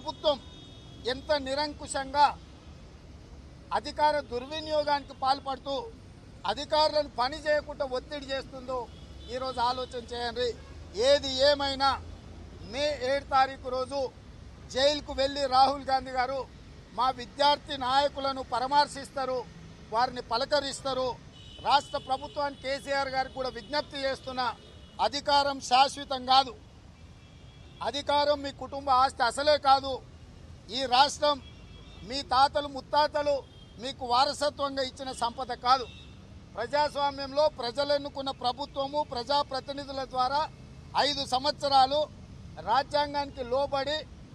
ప్రభుత్వం ఎంత నిరంకుశంగా అధికార దుర్వినియోగానికి పాల్పడుతూ అధికారులను పని చేయకుండా ఒత్తిడి చేస్తుందో ఈరోజు ఆలోచన చేయండి ఏది ఏమైనా మే ఏడు తారీఖు రోజు జైలుకు వెళ్ళి రాహుల్ గాంధీ గారు మా విద్యార్థి నాయకులను పరామర్శిస్తారు వారిని పలకరిస్తారు రాష్ట్ర ప్రభుత్వానికి కేసీఆర్ గారికి కూడా విజ్ఞప్తి చేస్తున్న అధికారం శాశ్వతం కాదు అధికారం మీ కుటుంబ ఆస్తి అసలే కాదు ఈ రాష్ట్రం మీ తాతలు ముత్తాతలు మీకు వారసత్వంగా ఇచ్చిన సంపద కాదు ప్రజాస్వామ్యంలో ప్రజలు ఎన్నుకున్న ప్రభుత్వము ప్రజాప్రతినిధుల ద్వారా ఐదు సంవత్సరాలు రాజ్యాంగానికి లోబడి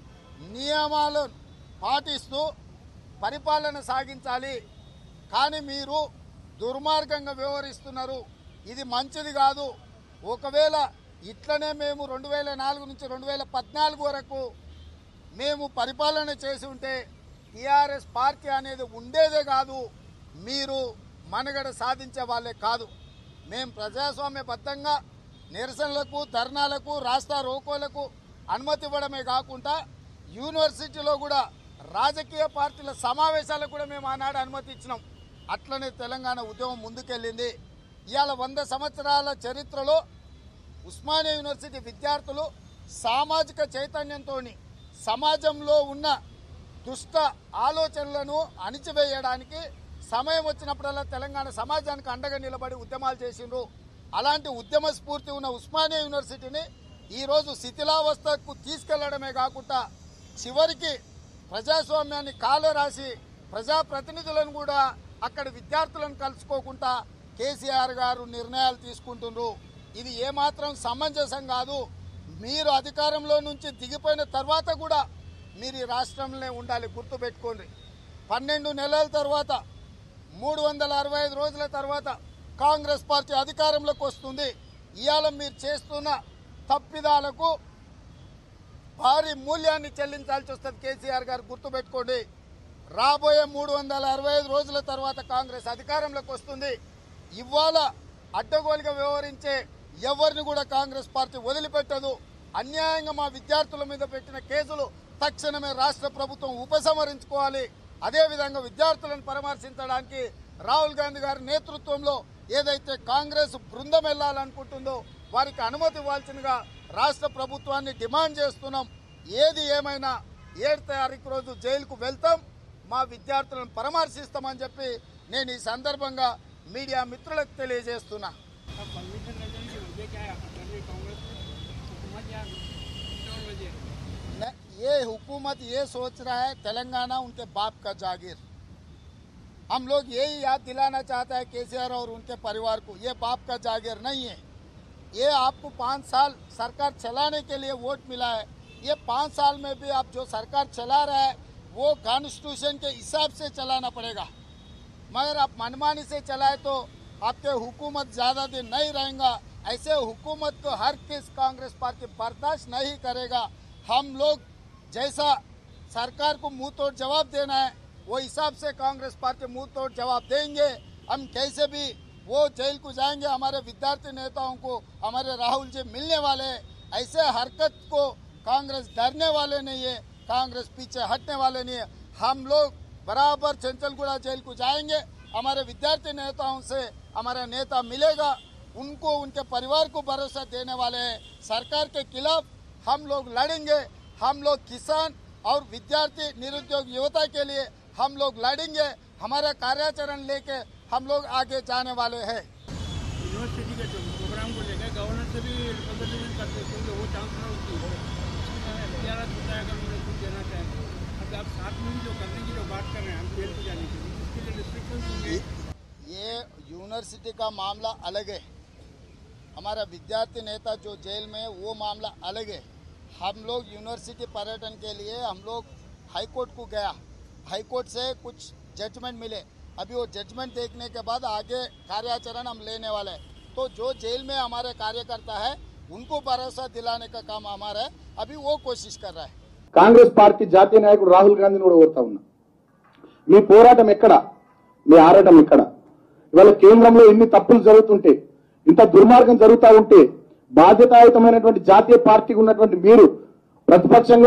నియమాలను పాటిస్తూ పరిపాలన సాగించాలి కానీ మీరు దుర్మార్గంగా వ్యవహరిస్తున్నారు ఇది మంచిది కాదు ఒకవేళ ఇట్లనే మేము రెండు వేల నాలుగు నుంచి రెండు వేల పద్నాలుగు వరకు మేము పరిపాలన చేసి ఉంటే టీఆర్ఎస్ పార్టీ అనేది ఉండేదే కాదు మీరు మనుగడ సాధించే వాళ్ళే కాదు మేము ప్రజాస్వామ్యబద్ధంగా నిరసనలకు ధర్నాలకు రాస్తా రోకోలకు అనుమతి ఇవ్వడమే కాకుండా యూనివర్సిటీలో కూడా రాజకీయ పార్టీల సమావేశాలకు కూడా మేము ఆనాడు అనుమతి ఇచ్చినాం అట్లనే తెలంగాణ ఉద్యమం ముందుకెళ్ళింది ఇవాళ వంద సంవత్సరాల చరిత్రలో ఉస్మానియా యూనివర్సిటీ విద్యార్థులు సామాజిక చైతన్యంతో సమాజంలో ఉన్న దుష్ట ఆలోచనలను అణిచివేయడానికి సమయం వచ్చినప్పుడల్లా తెలంగాణ సమాజానికి అండగా నిలబడి ఉద్యమాలు చేసిండ్రు అలాంటి ఉద్యమ స్ఫూర్తి ఉన్న ఉస్మానియా యూనివర్సిటీని ఈరోజు శిథిలావస్థకు తీసుకెళ్లడమే కాకుండా చివరికి ప్రజాస్వామ్యాన్ని కాలు రాసి ప్రజాప్రతినిధులను కూడా అక్కడ విద్యార్థులను కలుసుకోకుండా కేసీఆర్ గారు నిర్ణయాలు తీసుకుంటున్నారు ఇది ఏమాత్రం సమంజసం కాదు మీరు అధికారంలో నుంచి దిగిపోయిన తర్వాత కూడా మీరు ఈ రాష్ట్రంలో ఉండాలి గుర్తుపెట్టుకోండి పన్నెండు నెలల తర్వాత మూడు వందల అరవై ఐదు రోజుల తర్వాత కాంగ్రెస్ పార్టీ అధికారంలోకి వస్తుంది ఇవాళ మీరు చేస్తున్న తప్పిదాలకు భారీ మూల్యాన్ని చెల్లించాల్సి వస్తుంది కేసీఆర్ గారు గుర్తుపెట్టుకోండి రాబోయే మూడు వందల అరవై ఐదు రోజుల తర్వాత కాంగ్రెస్ అధికారంలోకి వస్తుంది ఇవాళ అడ్డగోలుగా వ్యవహరించే ఎవరిని కూడా కాంగ్రెస్ పార్టీ వదిలిపెట్టదు అన్యాయంగా మా విద్యార్థుల మీద పెట్టిన కేసులు తక్షణమే రాష్ట్ర ప్రభుత్వం ఉపసంహరించుకోవాలి అదేవిధంగా విద్యార్థులను పరామర్శించడానికి రాహుల్ గాంధీ గారి నేతృత్వంలో ఏదైతే కాంగ్రెస్ బృందం వెళ్ళాలనుకుంటుందో వారికి అనుమతి ఇవ్వాల్సిందిగా రాష్ట్ర ప్రభుత్వాన్ని డిమాండ్ చేస్తున్నాం ఏది ఏమైనా ఏడు తారీఖు రోజు జైలుకు వెళ్తాం మా విద్యార్థులను పరామర్శిస్తామని చెప్పి నేను ఈ సందర్భంగా మీడియా మిత్రులకు తెలియజేస్తున్నా अब परमिशन नहीं देने की वजह क्या है कर रही कांग्रेस हुकूमत या और वजह न- ये हुकूमत ये सोच रहा है तेलंगाना उनके बाप का जागीर हम लोग यही याद दिलाना चाहता है केसीआर और उनके परिवार को ये बाप का जागीर नहीं है ये आपको पाँच साल सरकार चलाने के लिए वोट मिला है ये पाँच साल में भी आप जो सरकार चला रहा है वो कॉन्स्टिट्यूशन के हिसाब से चलाना पड़ेगा मगर आप मनमानी से चलाए तो आपके हुकूमत ज़्यादा दिन नहीं रहेगा ऐसे हुकूमत को हर किस कांग्रेस पार्टी बर्दाश्त नहीं करेगा हम लोग जैसा सरकार को मुंह तोड़ जवाब देना है वो हिसाब से कांग्रेस पार्टी मुंह तोड़ जवाब देंगे हम कैसे भी वो जेल को जाएंगे हमारे विद्यार्थी नेताओं को हमारे राहुल जी मिलने वाले हैं ऐसे हरकत को कांग्रेस डरने वाले नहीं है कांग्रेस पीछे हटने वाले नहीं है हम लोग बराबर चंचलगुड़ा जेल को जाएंगे हमारे विद्यार्थी नेताओं से हमारा नेता मिलेगा उनको उनके परिवार को भरोसा देने वाले हैं सरकार के खिलाफ हम लोग लड़ेंगे हम लोग किसान और विद्यार्थी निरुद्योग युवता के लिए हम लोग लड़ेंगे हमारा कार्याचरण लेके हम लोग आगे जाने वाले हैं यूनिवर्सिटी के प्रोग्राम को लेकर गवर्नर से भी रिप्रेजेंटेशन करते थे क्योंकि वो चांसलर होती है एख्तियार होता है अगर उन्हें कुछ देना चाहें तो अब आप साथ में भी जो करने की जो बात कर रहे हैं हम जेल को जाने के लिए इसके लिए रिस्ट्रिक्शन होंगे ये यूनिवर्सिटी का मामला अलग है हमारा विद्यार्थी नेता जो जेल में है वो मामला अलग है हम लोग यूनिवर्सिटी पर्यटन के लिए हम लोग हाई कोर्ट को गया हाई कोर्ट से कुछ जजमेंट मिले अभी वो जजमेंट देखने के बाद आगे कार्याचरण हम लेने वाले हैं तो जो जेल में हमारे कार्यकर्ता है उनको भरोसा दिलाने का काम हमारा है अभी वो कोशिश कर रहा है కాంగ్రెస్ పార్టీ జాతీయ నాయకుడు రాహుల్ గాంధీని కూడా కోరుతా ఉన్నా మీ పోరాటం ఎక్కడ మీ ఆరాటం ఎక్కడ ఇవాళ కేంద్రంలో ఎన్ని తప్పులు జరుగుతుంటే ఇంత దుర్మార్గం జరుగుతా ఉంటే బాధ్యతాయుతమైనటువంటి జాతీయ పార్టీకి ఉన్నటువంటి మీరు ప్రతిపక్షంగా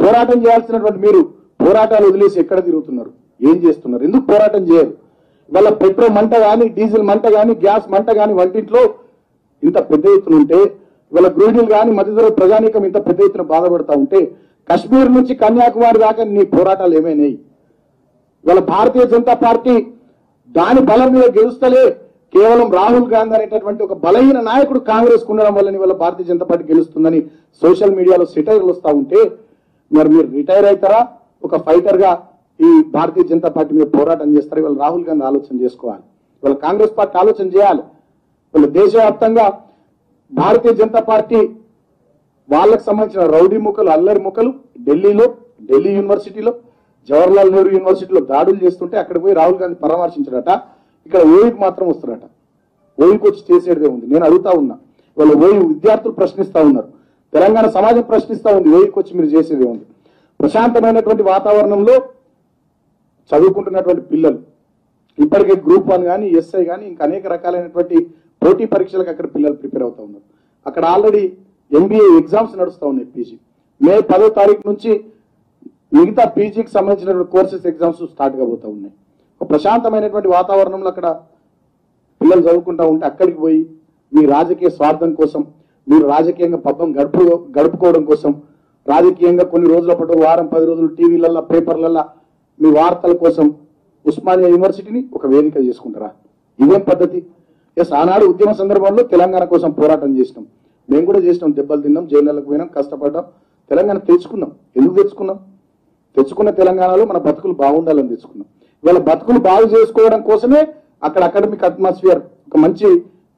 పోరాటం చేయాల్సినటువంటి మీరు పోరాటాలు వదిలేసి ఎక్కడ తిరుగుతున్నారు ఏం చేస్తున్నారు ఎందుకు పోరాటం చేయరు ఇవాళ పెట్రోల్ మంట కానీ డీజిల్ మంట కానీ గ్యాస్ మంట కానీ వంటింట్లో ఇంత పెద్ద ఎత్తున ఉంటే ఇవాళ గృహిణులు కానీ మధ్యతరగతి ప్రజానీకం ఇంత పెద్ద ఎత్తున బాధపడతా ఉంటే కశ్మీర్ నుంచి కన్యాకుమారి దాకా నీ పోరాటాలు ఏమైనాయి ఇవాళ భారతీయ జనతా పార్టీ దాని బలం మీద గెలుస్తలే కేవలం రాహుల్ గాంధీ అనేటటువంటి ఒక బలహీన నాయకుడు కాంగ్రెస్ ఉండడం వల్ల ఇవాళ భారతీయ జనతా పార్టీ గెలుస్తుందని సోషల్ మీడియాలో సిటైర్లు వస్తా ఉంటే మరి మీరు రిటైర్ అవుతారా ఒక ఫైటర్ గా ఈ భారతీయ జనతా పార్టీ మీద పోరాటం చేస్తారు ఇవాళ రాహుల్ గాంధీ ఆలోచన చేసుకోవాలి ఇవాళ కాంగ్రెస్ పార్టీ ఆలోచన చేయాలి ఇవాళ దేశవ్యాప్తంగా భారతీయ జనతా పార్టీ వాళ్ళకు సంబంధించిన రౌడీ ముక్కలు అల్లరి ముక్కలు ఢిల్లీలో ఢిల్లీ యూనివర్సిటీలో జవహర్లాల్ నెహ్రూ యూనివర్సిటీలో దాడులు చేస్తుంటే అక్కడ పోయి రాహుల్ గాంధీ పరామర్శించాడట ఇక్కడ ఓయికి మాత్రం వస్తారట ఓయికి వచ్చి చేసేదే ఉంది నేను అడుగుతా ఉన్నా వాళ్ళ ఓయి విద్యార్థులు ప్రశ్నిస్తా ఉన్నారు తెలంగాణ సమాజం ప్రశ్నిస్తా ఉంది ఓయికి వచ్చి మీరు చేసేదే ఉంది ప్రశాంతమైనటువంటి వాతావరణంలో చదువుకుంటున్నటువంటి పిల్లలు ఇప్పటికే గ్రూప్ వన్ కానీ ఎస్ఐ కానీ ఇంకా అనేక రకాలైనటువంటి పోటీ పరీక్షలకు అక్కడ పిల్లలు ప్రిపేర్ అవుతా ఉన్నారు అక్కడ ఆల్రెడీ ఎంబీఏ ఎగ్జామ్స్ నడుస్తూ ఉన్నాయి పీజీ మే పదో తారీఖు నుంచి మిగతా పీజీకి సంబంధించినటువంటి కోర్సెస్ ఎగ్జామ్స్ స్టార్ట్ కాబోతా ఉన్నాయి ఒక ప్రశాంతమైనటువంటి వాతావరణంలో అక్కడ పిల్లలు చదువుకుంటా ఉంటే అక్కడికి పోయి మీ రాజకీయ స్వార్థం కోసం మీరు రాజకీయంగా పబ్బం గడుపు గడుపుకోవడం కోసం రాజకీయంగా కొన్ని రోజుల పాటు వారం పది రోజులు టీవీలల్లో పేపర్లల్లో మీ వార్తల కోసం ఉస్మానియా యూనివర్సిటీని ఒక వేదిక చేసుకుంటారా ఇదేం పద్ధతి ఎస్ ఆనాడు ఉద్యమ సందర్భంలో తెలంగాణ కోసం పోరాటం చేసినాం మేము కూడా చేసినాం దెబ్బలు తిన్నాం జైళ్ళకు పోయినాం కష్టపడ్డాం తెలంగాణ తెచ్చుకున్నాం ఎందుకు తెచ్చుకున్నాం తెచ్చుకున్న తెలంగాణలో మన బతుకులు బాగుండాలని తెచ్చుకున్నాం ఇవాళ బతుకులు బాగు చేసుకోవడం కోసమే అక్కడ అకాడమిక్ అట్మాస్ఫియర్ ఒక మంచి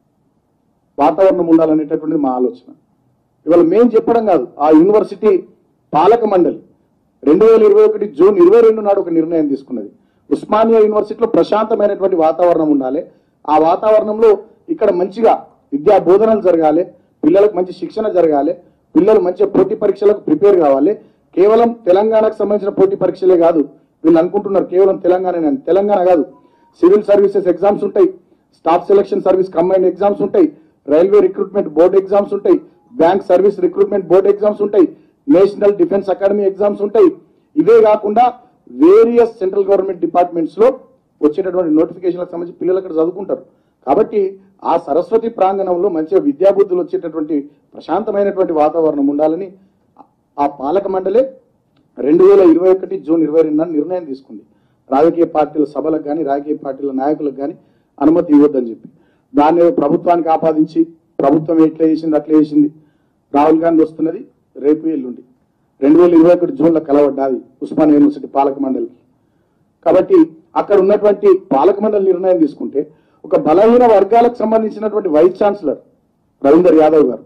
వాతావరణం ఉండాలనేటటువంటిది మా ఆలోచన ఇవాళ మేము చెప్పడం కాదు ఆ యూనివర్సిటీ పాలక మండలి రెండు వేల ఇరవై ఒకటి జూన్ ఇరవై రెండు నాడు ఒక నిర్ణయం తీసుకున్నది ఉస్మానియా యూనివర్సిటీలో ప్రశాంతమైనటువంటి వాతావరణం ఉండాలి ఆ వాతావరణంలో ఇక్కడ మంచిగా విద్యా బోధనలు జరగాలి పిల్లలకు మంచి శిక్షణ జరగాలి పిల్లలు మంచిగా పోటీ పరీక్షలకు ప్రిపేర్ కావాలి కేవలం తెలంగాణకు సంబంధించిన పోటీ పరీక్షలే కాదు వీళ్ళు అనుకుంటున్నారు కేవలం తెలంగాణ తెలంగాణ కాదు సివిల్ సర్వీసెస్ ఎగ్జామ్స్ ఉంటాయి staff selection service combined exams ఉంటాయి రైల్వే రిక్రూట్మెంట్ బోర్డ్ ఎగ్జామ్స్ ఉంటాయి bank service recruitment board exams ఉంటాయి నేషనల్ డిఫెన్స్ అకాడమీ ఎగ్జామ్స్ ఉంటాయి ఇవే కాకుండా వేరియస్ సెంట్రల్ గవర్నమెంట్ డిపార్ట్మెంట్స్ లో వచ్చేటటువంటి నోటిఫికేషన్లకు సంబంధించి పిల్లలు అక్కడ చదువుకుంటారు కాబట్టి ఆ సరస్వతి ప్రాంగణంలో మంచిగా విద్యాబుద్ధులు వచ్చేటటువంటి ప్రశాంతమైనటువంటి వాతావరణం ఉండాలని ఆ పాలక మండలే రెండు వేల ఇరవై ఒకటి జూన్ ఇరవై రెండున నిర్ణయం తీసుకుంది రాజకీయ పార్టీల సభలకు కానీ రాజకీయ పార్టీల నాయకులకు కానీ అనుమతి ఇవ్వద్దని చెప్పి దాన్ని ప్రభుత్వానికి ఆపాదించి ప్రభుత్వం ఎట్లా చేసింది అట్లా చేసింది రాహుల్ గాంధీ వస్తున్నది రేపు ఎల్లుండి రెండు వేల ఇరవై ఒకటి జూన్లో కలవడ్డాది ఉస్మాన్ యూనివర్సిటీ పాలక మండలికి కాబట్టి అక్కడ ఉన్నటువంటి పాలక మండలి నిర్ణయం తీసుకుంటే ఒక బలహీన వర్గాలకు సంబంధించినటువంటి వైస్ ఛాన్సలర్ రవీందర్ యాదవ్ గారు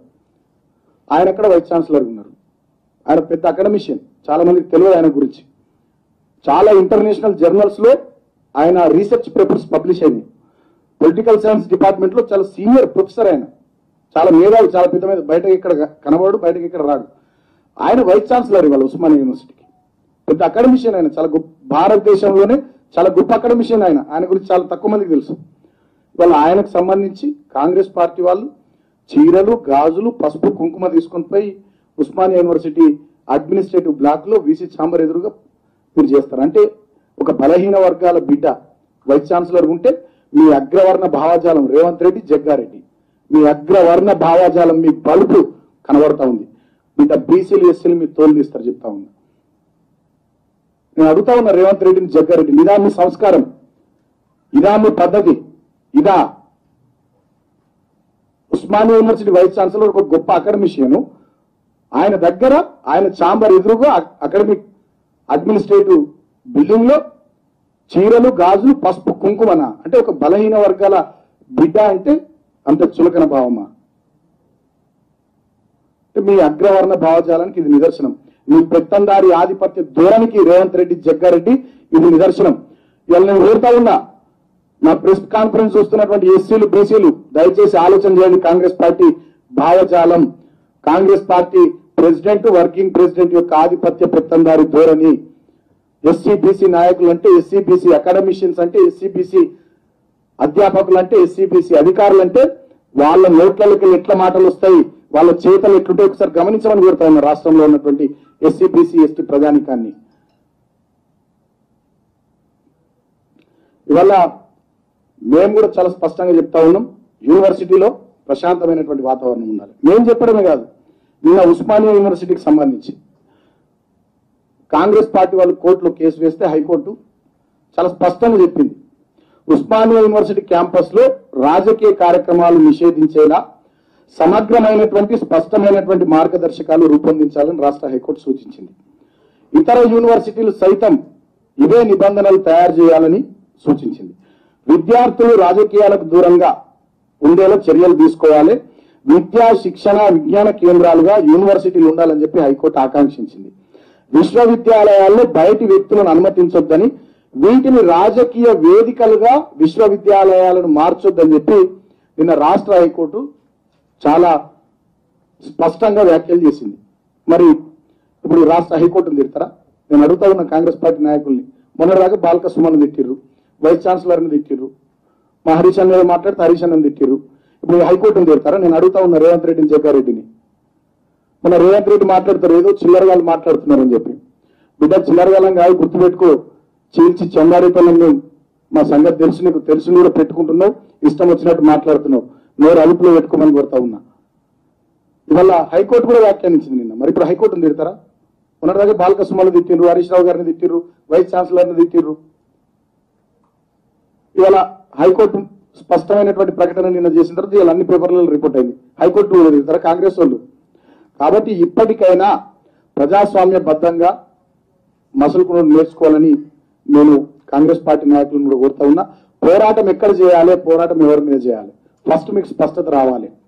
ఆయన అక్కడ వైస్ ఛాన్సలర్ ఉన్నారు ఆయన పెద్ద అకాడమిషియన్ చాలా మందికి తెలియదు ఆయన గురించి చాలా ఇంటర్నేషనల్ జర్నల్స్ లో ఆయన రీసెర్చ్ పేపర్స్ పబ్లిష్ అయింది పొలిటికల్ సైన్స్ డిపార్ట్మెంట్ లో చాలా సీనియర్ ప్రొఫెసర్ ఆయన చాలా మేధావి చాలా పెద్ద మీద బయటకి ఇక్కడ కనబడు బయటకి ఇక్కడ రాడు ఆయన వైస్ ఛాన్సలర్ ఇవాళ ఉస్మానియా యూనివర్సిటీకి పెద్ద అకాడమిషియన్ ఆయన చాలా గొప్ప భారతదేశంలోనే చాలా గొప్ప అకాడమిషియన్ ఆయన ఆయన గురించి చాలా తక్కువ మందికి తెలుసు ఇవాళ ఆయనకు సంబంధించి కాంగ్రెస్ పార్టీ వాళ్ళు చీరలు గాజులు పసుపు కుంకుమ తీసుకొని పోయి ఉస్మానియా యూనివర్సిటీ అడ్మినిస్ట్రేటివ్ బ్లాక్ లో వీసీ ఛాంబర్ ఎదురుగా మీరు చేస్తారు అంటే ఒక బలహీన వర్గాల బిడ్డ వైస్ ఛాన్సలర్ ఉంటే మీ అగ్రవర్ణ భావజాలం రేవంత్ రెడ్డి జగ్గారెడ్డి మీ అగ్రవర్ణ భావజాలం మీ బలుపు కనబడతా ఉంది బిడ్డ బీసీలు ఎస్సీలు మీ తోలు తీస్తారు చెప్తా ఉన్నా నేను అడుగుతా ఉన్నా రేవంత్ రెడ్డిని జగ్గారెడ్డి ఇదా మీ సంస్కారం ఇదా మీ పద్ధతి ఇదా ఉస్మానియా యూనివర్సిటీ వైస్ ఛాన్సలర్ ఒక గొప్ప అకాడమిషియను ఆయన దగ్గర ఆయన ఛాంబర్ ఎదురుగా అ- అకాడమిక్ అడ్మినిస్ట్రేటివ్ బిల్డింగ్ లో చీరలు గాజులు పసుపు కుంకుమన అంటే ఒక బలహీన వర్గాల బిడ్డ అంటే అంత చులకన భావమా అంటే మీ అగ్రవర్ణ భావజాలానికి ఇది నిదర్శనం మీ పెత్తందారి ఆధిపత్య ధోరణికి రేవంత్ రెడ్డి జగ్గారెడ్డి ఇది నిదర్శనం ఇవాళ నేను కోరుతా ఉన్నా నా ప్రెస్ కాన్ఫరెన్స్ చూస్తున్నటువంటి ఎస్సీలు బీసీలు దయచేసి ఆలోచన చేయండి కాంగ్రెస్ పార్టీ భావజాలం Congress party president working president యొక్క ఆధిపత్య పెత్తందారి ధోరణి ఎస్సీ బీసీ నాయకులు అంటే ఎస్సీ బీసీ అకాడమిషియన్స్ అంటే ఎస్సీ బీసీ అధ్యాపకులు అంటే ఎస్సీ బీసీ అధికారులు అంటే వాళ్ళ నోట్లకి ఎట్ల మాటలు వస్తాయి వాళ్ళ చేతలు ఎట్లుంటే ఒకసారి గమనించమని కోరుతా ఉన్నా రాష్ట్రంలో ఉన్నటువంటి ఎస్సీ బీసీ ఎస్టీ ప్రజానికాన్ని ఇవల్ల మేము కూడా చాలా స్పష్టంగా చెప్తా ఉన్నాం యూనివర్సిటీలో ప్రశాంతమైనటువంటి వాతావరణం ఉండాలి మేము చెప్పడమే కాదు నిన్న ఉస్మానియా యూనివర్సిటీకి సంబంధించి కాంగ్రెస్ పార్టీ వాళ్ళు కోర్టులో కేసు వేస్తే హైకోర్టు చాలా స్పష్టంగా చెప్పింది ఉస్మానియా యూనివర్సిటీ క్యాంపస్ లో రాజకీయ కార్యక్రమాలు నిషేధించేలా సమగ్రమైనటువంటి స్పష్టమైనటువంటి మార్గదర్శకాలు రూపొందించాలని రాష్ట్ర హైకోర్టు సూచించింది ఇతర యూనివర్సిటీలు సైతం ఇవే నిబంధనలు తయారు చేయాలని సూచించింది విద్యార్థులు రాజకీయాలకు దూరంగా ఉండేలా చర్యలు తీసుకోవాలి విద్యా శిక్షణ విజ్ఞాన కేంద్రాలుగా యూనివర్సిటీలు ఉండాలని చెప్పి హైకోర్టు ఆకాంక్షించింది విశ్వవిద్యాలయాల్లో బయటి వ్యక్తులను అనుమతించొద్దని వీటిని రాజకీయ వేదికలుగా విశ్వవిద్యాలయాలను మార్చొద్దని చెప్పి నిన్న రాష్ట్ర హైకోర్టు చాలా స్పష్టంగా వ్యాఖ్యలు చేసింది మరి ఇప్పుడు రాష్ట్ర హైకోర్టును తిడతారా నేను అడుగుతా ఉన్న కాంగ్రెస్ పార్టీ నాయకుల్ని మొన్నటిదాకా బాలక సుమన్ తిట్టిర్రు వైస్ ఛాన్సలర్ని తిట్టిర్రు మా హరీష్ అన్న మీద మాట్లాడితే హరీష్ అన్నని తిట్టిర్రు ఇప్పుడు ఈ హైకోర్టును తిడతారా నేను అడుగుతా ఉన్న రేవంత్ రెడ్డిని జగ్గారెడ్డిని మన రేవంత్ రెడ్డి మాట్లాడతారు ఏదో చిల్లర వాళ్ళు మాట్లాడుతున్నారని చెప్పి బిడ్డ చిల్లర వాళ్ళం కాదు గుర్తుపెట్టుకో చీల్చి చందారిపల్లం మేము మా సంగతి తెలుసు నీకు తెలుసు కూడా పెట్టుకుంటున్నావు ఇష్టం వచ్చినట్టు మాట్లాడుతున్నావు నోరు అదుపులో పెట్టుకోమని కోరుతా ఉన్నా ఇవాళ హైకోర్టు కూడా వ్యాఖ్యానించింది నిన్న మరి ఇప్పుడు హైకోర్టును తిడతారా ఉన్నదాకా బాలక సుమలు తిట్టిర్రు హరీష్ రావు గారిని తిట్టిర్రు వైస్ ఛాన్సలర్ని తిట్టిర్రు ఇవాళ హైకోర్టు స్పష్టమైనటువంటి ప్రకటన నిన్న చేసిన తర్వాత ఇవాళ అన్ని పేపర్లలో రిపోర్ట్ అయింది హైకోర్టు కూడా తిడతారా కాంగ్రెస్ వాళ్ళు కాబట్టి ఇప్పటికైనా ప్రజాస్వామ్యబద్ధంగా మసలుకును నేర్చుకోవాలని నేను కాంగ్రెస్ పార్టీ నాయకులను కూడా కోరుతా ఉన్నా పోరాటం ఎక్కడ చేయాలి పోరాటం ఎవరి మీద చేయాలి ఫస్ట్ మీకు స్పష్టత రావాలి